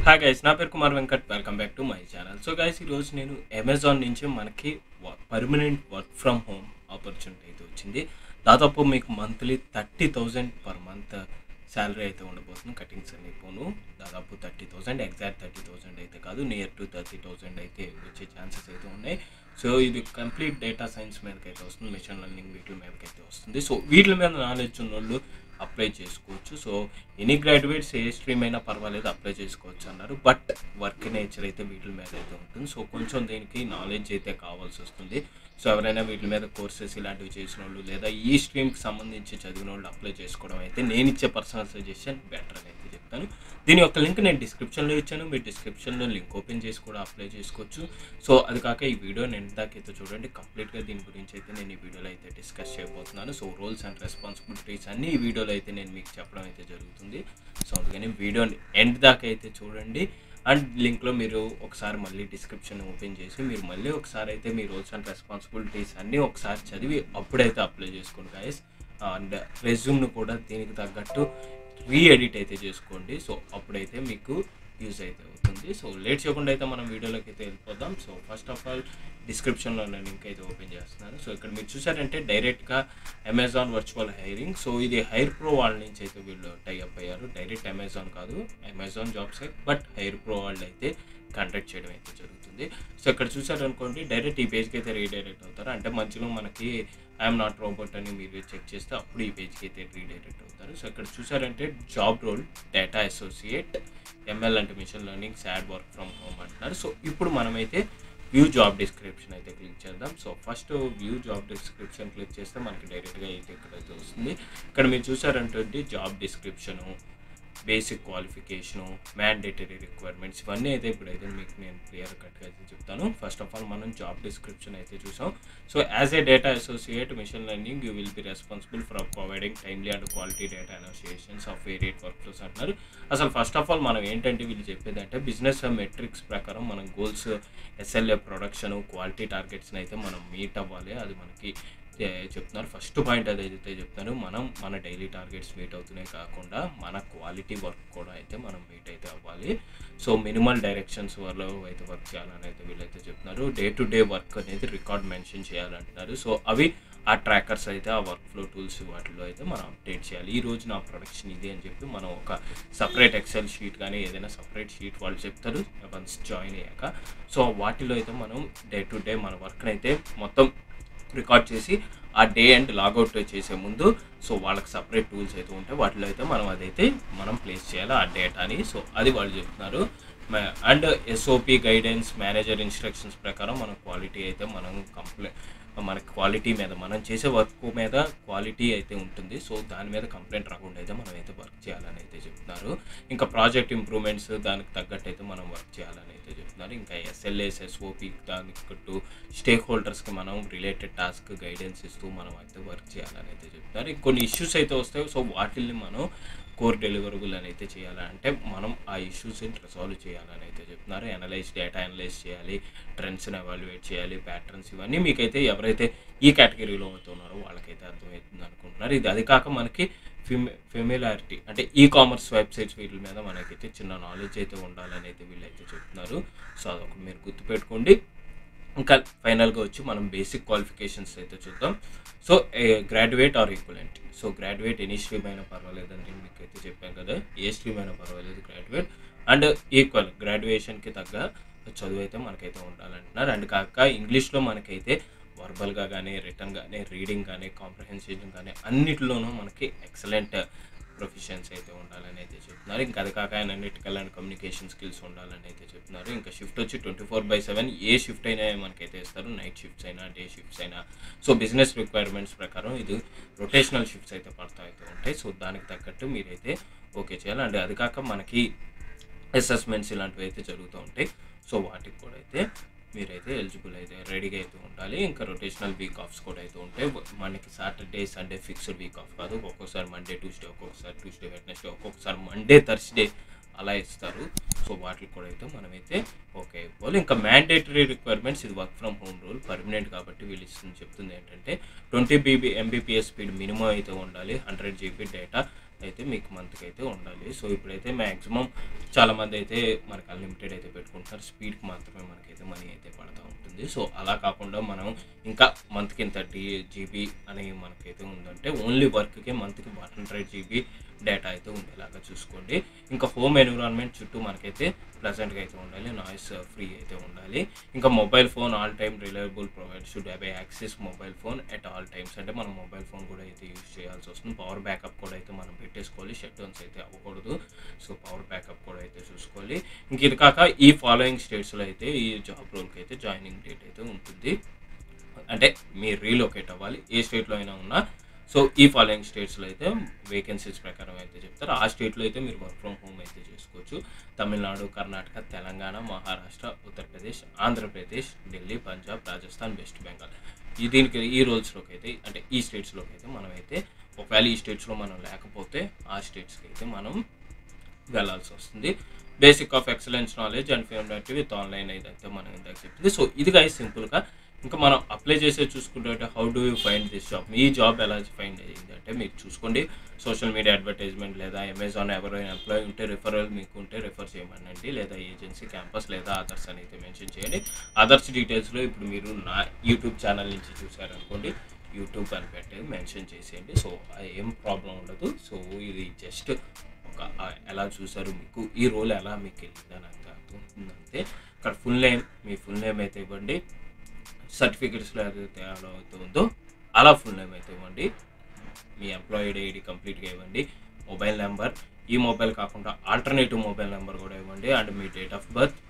hi guys నా పేరు Kumar Venkat welcome back to my channel so guys ఈరోజు నేను అమెజాన్ నుంచి మనకి permanent work from home opportunity అయితే వచ్చింది దాదాపు మీకు monthly thirty thousand per month salary అయితే ఉండబోతుంది కటింగ్స్ అన్ని పోను దాదాపు thirty thousand exact thirty thousand అయితే కాదు నియర్ టు థర్టీ థౌజండ్ అయితే వచ్చే ఛాన్సెస్ అయితే ఉన్నాయి సో ఇది కంప్లీట్ డేటా సైన్స్ మీదకి అయితే వస్తుంది మిషన్ లెర్నింగ్ వీటి మీదకి అయితే వస్తుంది సో వీటి మీద నాలెడ్జ్ ఉన్న వాళ్ళు అప్లై చేసుకోవచ్చు సో ఎనీ గ్రాడ్యుయేట్స్ ఏ స్ట్రీమ్ అయినా పర్వాలేదు అప్లై చేసుకోవచ్చు అన్నారు బట్ వర్క్ నేచర్ అయితే వీటి మీద అయితే ఉంటుంది సో కొంచెం దీనికి నాలెడ్జ్ అయితే కావాల్సి వస్తుంది సో ఎవరైనా వీటి మీద కోర్సెస్ ఇలాంటివి చేసిన వాళ్ళు లేదా ఈ స్ట్రీమ్కి సంబంధించి చదివిన వాళ్ళు అప్లై చేసుకోవడం అయితే నేను ఇచ్చే పర్సనల్ సజెషన్ బెటర్ అని అయితే చెప్తాను దీని యొక్క లింక్ నేను డిస్క్రిప్షన్లో ఇచ్చాను మీరు డిస్క్రిప్షన్లో లింక్ ఓపెన్ చేసి కూడా అప్లై చేసుకోవచ్చు సో అది కాక ఈ వీడియో నేను దాకైతే చూడండి కంప్లీట్గా దీని గురించి అయితే నేను ఈ వీడియోలో అయితే డిస్కస్ చేయబోతున్నాను సో రోల్స్ అండ్ రెస్పాన్సిబిలిటీస్ అన్ని ఈ వీడియోలో అయితే నేను మీకు చెప్పడం అయితే జరుగుతుంది సో అందుకని వీడియోని ఎండ్ దాకా అయితే చూడండి అండ్ లింక్లో మీరు ఒకసారి మళ్ళీ డిస్క్రిప్షన్ ఓపెన్ చేసి మీరు మళ్ళీ ఒకసారి అయితే మీ రోల్స్ అండ్ రెస్పాన్సిబిలిటీస్ అన్నీ ఒకసారి చదివి అప్పుడైతే అప్లై చేసుకోండి గాయస్ అండ్ రెజ్యూమ్ను కూడా దీనికి తగ్గట్టు రీ ఎడిట్ అయితే చేసుకోండి సో అప్పుడైతే మీకు యూజ్ అయితే అవుతుంది సో లేట్ చేయకుండా అయితే మనం వీడియోలోకి అయితే వెళ్ళిపోదాం సో ఫస్ట్ ఆఫ్ ఆల్ డిస్క్రిప్షన్లో నేను లింక్ అయితే ఓపెన్ చేస్తున్నాను సో ఇక్కడ మీరు చూసారంటే డైరెక్ట్గా అమెజాన్ వర్చువల్ హైరింగ్ సో ఇది హైర్ ప్రో వాళ్ళ నుంచి అయితే వీళ్ళు టైఅప్ అయ్యారు డైరెక్ట్ అమెజాన్ కాదు Amazon jobs but hire pro వాళ్ళు అయితే కండక్ట్ చేయడం అయితే జరుగుతుంది సో ఇక్కడ చూసారనుకోండి డైరెక్ట్ ఈ పేజ్కి అయితే రీడైరెక్ట్ అవుతారు అంటే మధ్యలో మనకి ఐఎమ్ నాట్ రోబోట్ అని మీరు చెక్ చేస్తే అప్పుడు ఈ పేజ్కి అయితే రీడైరెక్ట్ అవుతారు సో ఇక్కడ చూసారంటే job role data associate ML అంటే మిషన్ లెర్నింగ్ సాడ్ వర్క్ ఫ్రమ్ హోమ్ అంటున్నారు సో ఇప్పుడు మనమైతే వ్యూ జాబ్ డిస్క్రిప్షన్ అయితే క్లిక్ చేద్దాం so first view job description click చేస్తే మనకి డైరెక్ట్గా అయితే ఇక్కడైతే వస్తుంది ఇక్కడ మీరు చూసారంటే job description basic qualification mandatory requirements ఇవన్నీ అయితే ఇప్పుడైతే మీకు నేను క్లియర్ కట్గా అయితే చెప్తాను ఫస్ట్ ఆఫ్ ఆల్ మనం జాబ్ డిస్క్రిప్షన్ అయితే చూసాం so as a data associate machine learning you will be responsible for providing timely and quality data annotations of varied workflows అంటున్నారు అసలు ఫస్ట్ ఆఫ్ ఆల్ మనం ఏంటంటే వీళ్ళు చెప్పేది అంటే బిజినెస్ మెట్రిక్స్ ప్రకారం మనం గోల్స్ ఎస్ఎల్ఏ ప్రొడక్షన్ క్వాలిటీ టార్గెట్స్ని అయితే మనం మీట్ అవ్వాలి అది మనకి చెప్తున్నారు ఫస్ట్ పాయింట్ అదైతే చెప్తాను మనం మన డైలీ టార్గెట్స్ మీట్ అవుతున్నాయి కాకుండా మన క్వాలిటీ వర్క్ కూడా అయితే మనం మీట్ అయితే అవ్వాలి సో మినిమల్ డైరెక్షన్స్ వల్ల అయితే వర్క్ చేయాలని అయితే వీళ్ళైతే చెప్తున్నారు డే టు డే వర్క్ అనేది రికార్డ్ మెన్షన్ చేయాలంటున్నారు సో అవి ఆ ట్రాకర్స్ అయితే ఆ వర్క్ ఫ్లో టూల్స్ వాటిలో అయితే మనం అప్డేట్ చేయాలి ఈ రోజు నా ప్రొడక్షన్ ఇది అని చెప్పి మనం ఒక సపరేట్ ఎక్సెల్ షీట్ కానీ ఏదైనా సపరేట్ షీట్ వాళ్ళు చెప్తారు వన్స్ జాయిన్ అయ్యాక సో వాటిలో అయితే మనం డే టు డే మన వర్క్ని అయితే మొత్తం రికార్డ్ చేసి ఆ డే అండ్ లాగౌట్ చేసే ముందు సో వాళ్ళకి సపరేట్ టూల్స్ అయితే ఉంటాయి వాటిలో అయితే మనం అదైతే మనం ప్లేస్ చేయాలి ఆ డేటాని సో అది వాళ్ళు చెప్తున్నారు and SOP guidance manager instructions ప్రకారం మన క్వాలిటీ అయితే మనం కంప్లై మన క్వాలిటీ మీద మనం చేసే వర్క్ మీద క్వాలిటీ అయితే ఉంటుంది సో దాని మీద కంప్లైంట్ రాకుండా అయితే మనం అయితే వర్క్ చేయాలని అయితే చెప్తున్నారు ఇంకా ప్రాజెక్ట్ ఇంప్రూవ్మెంట్స్ దానికి తగ్గట్టు అయితే మనం వర్క్ చేయాలని అయితే చెప్తున్నారు ఇంకా ఎస్ఎల్ఎస్ ఎస్ఓపి దానికి తగ్గట్టు స్టేక్ హోల్డర్స్కి మనం రిలేటెడ్ టాస్క్ గైడెన్స్ ఇస్తూ మనం అయితే వర్క్ చేయాలని అయితే చెప్తున్నారు కొన్ని ఇష్యూస్ అయితే వస్తాయి సో వాటిల్ని మనం కోర్ డెలివరబుల్ అని అయితే చేయాలంటే మనం ఆ ఇష్యూస్ని రిసాల్వ్ చేయాలని అయితే చెప్తున్నారు అనలైజ్ డేటా అనలైజ్ చేయాలి ట్రెండ్స్ని ఎవాల్యుయేట్ చేయాలి ప్యాటర్న్స్ ఇవన్నీ మీకైతే ఎవరైతే ఈ కేటగిరీలో అవుతున్నారో వాళ్ళకైతే అర్థమవుతుంది అనుకుంటున్నారు ఇది అది కాక మనకి ఫిమే ఫెమిలారిటీ అంటే ఈ కామర్స్ వెబ్సైట్స్ వీటి మీద మనకైతే చిన్న నాలెడ్జ్ అయితే ఉండాలని అయితే వీళ్ళైతే చెప్తున్నారు సో అదొక మీరు గుర్తుపెట్టుకోండి ఇంకా ఫైనల్గా వచ్చి మనం బేసిక్ క్వాలిఫికేషన్స్ అయితే చూద్దాం so graduate or equivalent so graduate any stream అయినా పర్వాలేదు అని నేను మీకు అయితే చెప్పాను కదా ఏ స్ట్రీమ్ అయినా పర్వాలేదు గ్రాడ్యుయేట్ అండ్ ఈక్వల్ గ్రాడ్యుయేషన్కి తగ్గ చదువు అయితే మనకైతే ఉండాలంటున్నారు అండ్ కాక ఇంగ్లీష్లో మనకైతే వర్బల్గా కానీ రిటర్న్ కానీ రీడింగ్ కానీ కాంప్రహెన్షన్ కానీ అన్నిటిలోనూ మనకి ఎక్సలెంట్ ప్రొఫిషియన్స్ అయితే ఉండాలని అయితే చెప్తున్నారు ఇంకా అది కాక అనలిటికల్ అండ్ కమ్యూనికేషన్ స్కిల్స్ ఉండాలని అయితే చెప్తున్నారు ఇంకా షిఫ్ట్ వచ్చి ట్వంటీ ఫోర్ బై సెవెన్ ఏ షిఫ్ట్ అయినా మనకైతే ఇస్తారు నైట్ షిఫ్ట్స్ అయినా డే షిఫ్ట్స్ అయినా సో బిజినెస్ రిక్వైర్మెంట్స్ ప్రకారం ఇది రొటేషనల్ షిఫ్ట్స్ అయితే పడతా అయితే ఉంటాయి సో దానికి తగ్గట్టు మీరైతే ఓకే చేయాలి అండ్ అది కాక మనకి అసెస్మెంట్స్ ఇలాంటివి అయితే జరుగుతూ ఉంటాయి సో వాటికి కూడా అయితే మీరైతే ఎలిజిబుల్ అయితే రెడీగా అయితే ఉండాలి ఇంకా రొటేషనల్ వీక్ ఆఫ్స్ కూడా అయితే ఉంటాయి మనకి Saturday Sunday fixed week off కాదు ఒక్కొక్కసారి మండే ట్యూస్డే ఒక్కొక్కసారి ట్యూస్డే వెడ్నెస్డే ఒక్కొక్కసారి మండే థర్స్డే అలా ఇస్తారు సో వాటికి కూడా అయితే మనమైతే ఓకే ఇవ్వాలి ఇంకా మ్యాండేటరీ రిక్వైర్మెంట్స్ ఇది work from home rule permanent కాబట్టి వీళ్ళు ఇస్తుంది చెప్తుంది ఏంటంటే twenty BB Mbps speed minimum అయితే ఉండాలి హండ్రెడ్ జీబీ డేటా అయితే మీకు మంత్కి అయితే ఉండాలి సో ఇప్పుడైతే మ్యాక్సిమం చాలామంది అయితే మనకి అన్లిమిటెడ్ అయితే పెట్టుకుంటున్నారు స్పీడ్కి మాత్రమే మనకైతే మనీ అయితే పడుతూ ఉంటుంది సో అలా కాకుండా మనం ఇంకా మంత్కి ఇంత టీ జీబీ అని మనకైతే ఉందంటే ఓన్లీ వర్క్కే మంత్కి వన్ హండ్రెడ్ జీబీ డేటా అయితే ఉండేలాగా చూసుకోండి ఇంకా హోమ్ ఎన్విరాన్మెంట్ చుట్టూ మనకైతే ప్లెజెంట్గా అయితే ఉండాలి నాయిస్ ఫ్రీ అయితే ఉండాలి ఇంకా mobile phone all time reliable provide should have access mobile phone at all times అంటే మనం మొబైల్ ఫోన్ కూడా అయితే యూజ్ చేయాల్సి వస్తుంది పవర్ బ్యాకప్ కూడా అయితే మనం పెట్టేసుకోవాలి షట్ డౌన్స్ అయితే అవ్వకూడదు సో పవర్ బ్యాకప్ కూడా అయితే చూసుకోవాలి ఇంక ఇది కాక ఈ ఫాలోయింగ్ స్టేట్స్లో అయితే ఈ జాబ్ రోల్కి అయితే జాయినింగ్ డేట్ అయితే ఉంటుంది అంటే మీరు రీలొకేట్ అవ్వాలి ఏ స్టేట్లో అయినా ఉన్నా సో ఈ ఫాలోయింగ్ స్టేట్స్లో అయితే వేకెన్సీస్ ప్రకారం అయితే చెప్తారు ఆ స్టేట్లో అయితే మీరు వర్క్ ఫ్రమ్ హోమ్ అయితే చేసుకోవచ్చు తమిళనాడు కర్ణాటక తెలంగాణ మహారాష్ట్ర ఉత్తరప్రదేశ్ ఆంధ్రప్రదేశ్ ఢిల్లీ పంజాబ్ రాజస్థాన్ వెస్ట్ బెంగాల్ ఈ దీనికి ఈ రోల్స్లోకి అయితే అంటే ఈ స్టేట్స్లోకి అయితే మనం అయితే ఒకవేళ ఈ స్టేట్స్లో మనం లేకపోతే ఆ స్టేట్స్కి అయితే మనం వెళ్ళాల్సి వస్తుంది basic of excellence knowledge and familiarity with online అయితే మనం ఇందాక చెప్పింది సో ఇది గైస్ సింపుల్గా ఇంకా మనం అప్లై చేసే చూసుకుంటే how do you find this job మీ జాబ్ ఎలా ఫైండ్ అయ్యింది అంటే మీరు చూసుకోండి సోషల్ మీడియా అడ్వర్టైజ్మెంట్ లేదా అమెజాన్ ఎవరైనా ఎంప్లాయ్ ఉంటే రిఫరల్ మీకు ఉంటే రిఫర్ చేయమనండి లేదా ఏజెన్సీ క్యాంపస్ లేదా అదర్స్ అని అయితే మెన్షన్ చేయండి అదర్స్ డీటెయిల్స్లో ఇప్పుడు మీరు నా యూట్యూబ్ ఛానల్ నుంచి చూసారనుకోండి యూట్యూబ్ అని పెట్టి మెన్షన్ చేసేయండి సో ఏం ప్రాబ్లం ఉండదు సో ఇది జస్ట్ ఒక ఆ ఎలా చూసారు మీకు ఈ రోల్ ఎలా మీకు వెళ్ళిందని నాకు అర్థమవుతుందంటే ఇక్కడ ఫుల్ నేమ్ మీ ఫుల్ నేమ్ అయితే ఇవ్వండి సర్టిఫికెట్స్లో ఏదైతే ఎలా అవుతుందో అలా ఫుల్ నేమ్ అయితే ఇవ్వండి మీ ఎంప్లాయిడ్ ఐడి కంప్లీట్గా ఇవ్వండి మొబైల్ నెంబర్ ఈ మొబైల్ కాకుండా ఆల్టర్నేటివ్ మొబైల్ నెంబర్ కూడా ఇవ్వండి అండ్ మీ డేట్ ఆఫ్ బర్త్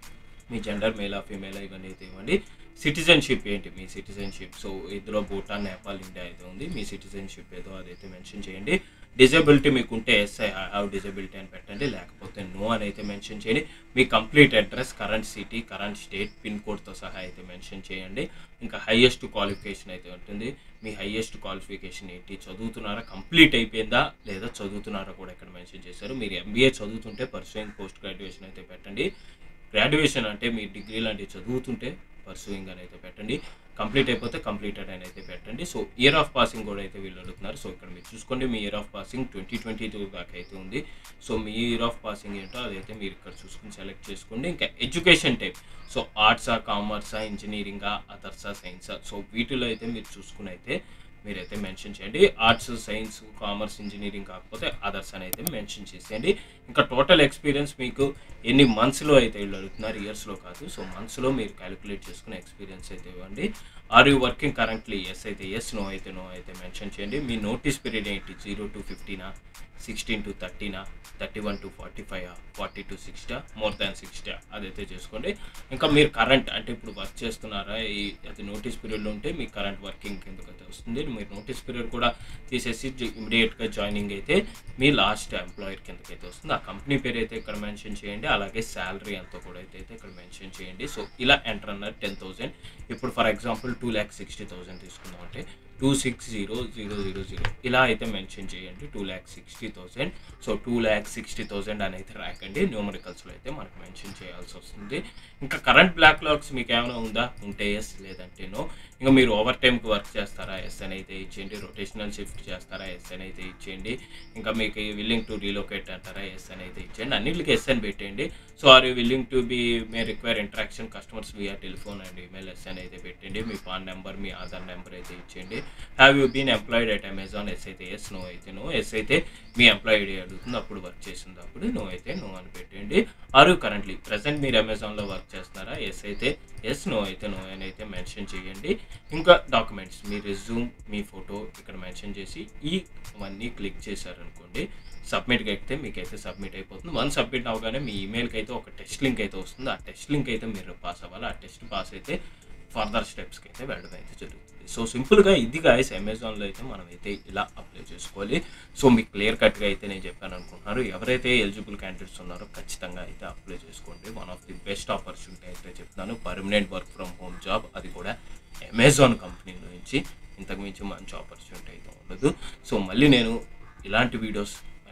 మీ జెండర్ మేల్ ఆఫ్ ఫీమేల్ ఇవన్నీ అయితే ఇవ్వండి సిటిజన్షిప్ ఏంటి మీ సిటిజన్షిప్ సో ఇందులో భూటాన్ నేపాల్ ఇండియా అయితే ఉంది మీ సిటిజన్షిప్ ఏదో అదైతే మెన్షన్ చేయండి డిజబిలిటీ మీకు ఉంటే ఎస్ ఐ హ్యావ్ డిజబిలిటీ అని పెట్టండి లేకపోతే నో అని అయితే మెన్షన్ చేయండి మీ complete address current city current state pin కోడ్తో సహా అయితే మెన్షన్ చేయండి ఇంకా హైయెస్ట్ క్వాలిఫికేషన్ అయితే ఉంటుంది మీ హైయెస్ట్ క్వాలిఫికేషన్ ఏంటి చదువుతున్నారా కంప్లీట్ అయిపోయిందా లేదా చదువుతున్నారా కూడా ఇక్కడ మెన్షన్ చేశారు మీరు ఎంబీఏ చదువుతుంటే పర్సూయింగ్ పోస్ట్ గ్రాడ్యుయేషన్ అయితే పెట్టండి గ్రాడ్యుయేషన్ అంటే మీ డిగ్రీ లాంటివి చదువుతుంటే పర్సూయింగ్ అని అయితే పెట్టండి కంప్లీట్ అయిపోతే కంప్లీటెడ్ అని అయితే పెట్టండి సో ఇయర్ ఆఫ్ పాసింగ్ కూడా అయితే వీళ్ళు అడుగుతున్నారు సో ఇక్కడ మీరు చూసుకోండి మీ year of passing twenty twenty two దాకా అయితే ఉంది సో మీ ఇయర్ ఆఫ్ పాసింగ్ ఏంటో అదైతే మీరు ఇక్కడ చూసుకుని సెలెక్ట్ చేసుకోండి ఇంకా ఎడ్యుకేషన్ టైప్ సో ఆర్ట్సా కామర్సా ఇంజనీరింగా అదర్సా సైన్సా సో వీటిలో అయితే మీరు చూసుకుని అయితే మీరైతే మెన్షన్ చేయండి ఆర్ట్స్ సైన్స్ కామర్స్ ఇంజనీరింగ్ కాకపోతే అదర్స్ అని అయితే మెన్షన్ చేసేయండి ఇంకా టోటల్ ఎక్స్పీరియన్స్ మీకు ఎన్ని మంత్స్లో అయితే వీళ్ళు అడుగుతున్నారు ఇయర్స్లో కాదు సో మంత్స్లో మీరు క్యాలిక్యులేట్ చేసుకునే ఎక్స్పీరియన్స్ అయితే ఇవ్వండి are you working currently yes అయితే ఎస్ నో అయితే నో అయితే మెన్షన్ చేయండి మీ నోటీస్ పీరియడ్ ఏంటి జీరో టు ఫిఫ్టీనా సిక్స్టీన్ టు థర్టీనా thirty one to forty five forty to సిక్స్టా మోర్ దాన్ సిక్స్టా అదైతే చేసుకోండి ఇంకా మీరు కరెంట్ అంటే ఇప్పుడు వర్క్ చేస్తున్నారా ఈ అది నోటీస్ పీరియడ్లో ఉంటే మీ కరెంట్ వర్కింగ్ కిందకి అయితే వస్తుంది మీరు నోటీస్ పీరియడ్ కూడా తీసేసి ఇమీడియట్గా జాయినింగ్ అయితే మీ లాస్ట్ ఎంప్లాయర్ కిందకి అయితే వస్తుంది ఆ కంపెనీ పేరు అయితే ఇక్కడ మెన్షన్ చేయండి అలాగే శాలరీ అంతా కూడా అయితే అయితే ఇక్కడ మెన్షన్ చేయండి సో ఇలా ఎంటర్ అన్నారు టెన్ థౌసండ్ ఇప్పుడు for example two lakh sixty thousand తీసుకుందాం అంటే two six zero zero zero zero ఇలా అయితే మెన్షన్ చేయండి two lakh sixty thousand so two lakh sixty thousand అని అయితే రాకండి న్యూమరికల్స్లో అయితే మనకు మెన్షన్ చేయాల్సి వస్తుంది ఇంకా కరెంట్ బ్లాక్ లాక్స్ మీకు ఏమైనా ఉందా ఉంటే ఎస్ లేదంటే నో ఇంకా మీరు ఓవర్ టైంకి వర్క్ చేస్తారా ఎస్ అని అయితే ఇచ్చేయండి రొటేషనల్ షిఫ్ట్ చేస్తారా ఎస్ అని అయితే ఇచ్చేయండి ఇంకా మీకు విల్లింగ్ టు రీలొకేట్ అంటారా ఎస్ అని అయితే ఇచ్చేయండి అన్నింటికి ఎస్ అని పెట్టండి so are you willing to be may require interaction customers via telephone and email yes అని అయితే పెట్టండి మీ పాన్ నెంబర్ మీ ఆధార్ నెంబర్ అయితే ఇచ్చేయండి have you been employed at Amazon yes అయితే ఎస్ నో అయితే నో ఎస్ అయితే మీ ఎంప్లాయ్ ఐడి అడుగుతుంది అప్పుడు వర్క్ చేసింది అప్పుడు నో అయితే నో అని పెట్టండి ఆర్ యూ కరెంట్లీ ప్రజెంట్ మీరు అమెజాన్లో వర్క్ చేస్తున్నారా ఎస్ అయితే ఎస్ నో అయితే నో అని అయితే మెన్షన్ చేయండి ఇంకా డాక్యుమెంట్స్ మీ రెజ్యూమ్ మీ ఫోటో ఇక్కడ మెన్షన్ చేసి ఈ అవన్నీ క్లిక్ చేశారనుకోండి సబ్మిట్కి ఎక్కితే మీకు అయితే సబ్మిట్ అయిపోతుంది వన్ సబ్మిట్ అవగానే మీ ఈమెయిల్కి అయితే ఒక టెస్ట్ లింక్ అయితే వస్తుంది ఆ టెస్ట్ లింక్ అయితే మీరు పాస్ అవ్వాలి ఆ టెస్ట్ పాస్ అయితే ఫర్దర్ స్టెప్స్కి అయితే వెళ్ళడం అయితే జరుగుతుంది సో సింపుల్గా ఇది గాయస్ అమెజాన్లో అయితే మనం అయితే ఇలా అప్లై చేసుకోవాలి సో మీకు క్లియర్ కట్గా అయితే నేను చెప్పాను అనుకుంటున్నారు ఎవరైతే ఎలిజిబుల్ క్యాండిడేట్స్ ఉన్నారో ఖచ్చితంగా అయితే అప్లై చేసుకోండి one of the best opportunity అయితే చెప్తున్నాను permanent work from home job అది కూడా అమెజాన్ కంపెనీ నుంచి ఇంతకు మించి మంచి ఆపర్చునిటీ అయితే ఉండదు సో మళ్ళీ నేను ఇలాంటి వీడియోస్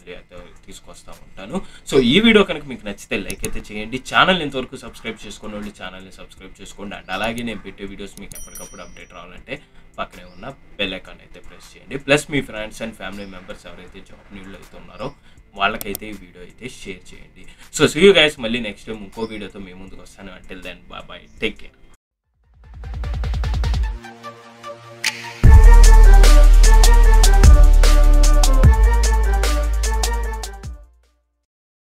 మళ్ళీ అయితే తీసుకొస్తూ ఉంటాను సో ఈ వీడియో కనుక మీకు నచ్చితే లైక్ అయితే చేయండి ఛానల్ ఇంతవరకు సబ్స్క్రైబ్ చేసుకున్న వాళ్ళు ఛానల్ని సబ్స్క్రైబ్ చేసుకోండి అండ్ అలాగే నేను పెట్టే వీడియోస్ మీకు ఎప్పటికప్పుడు అప్డేట్ రావాలంటే పక్కనే ఉన్న బెల్ ఐకాన్ అయితే ప్రెస్ చేయండి ప్లస్ మీ ఫ్రెండ్స్ అండ్ ఫ్యామిలీ మెంబర్స్ ఎవరైతే జాబ్ నీళ్ళు అయితే ఉన్నారో వాళ్ళకైతే ఈ వీడియో అయితే షేర్ చేయండి సో సీ యూ గైస్ మళ్ళీ నెక్స్ట్ టైం ఇంకో వీడియోతో మీ ముందుకు వస్తాను until then bye take care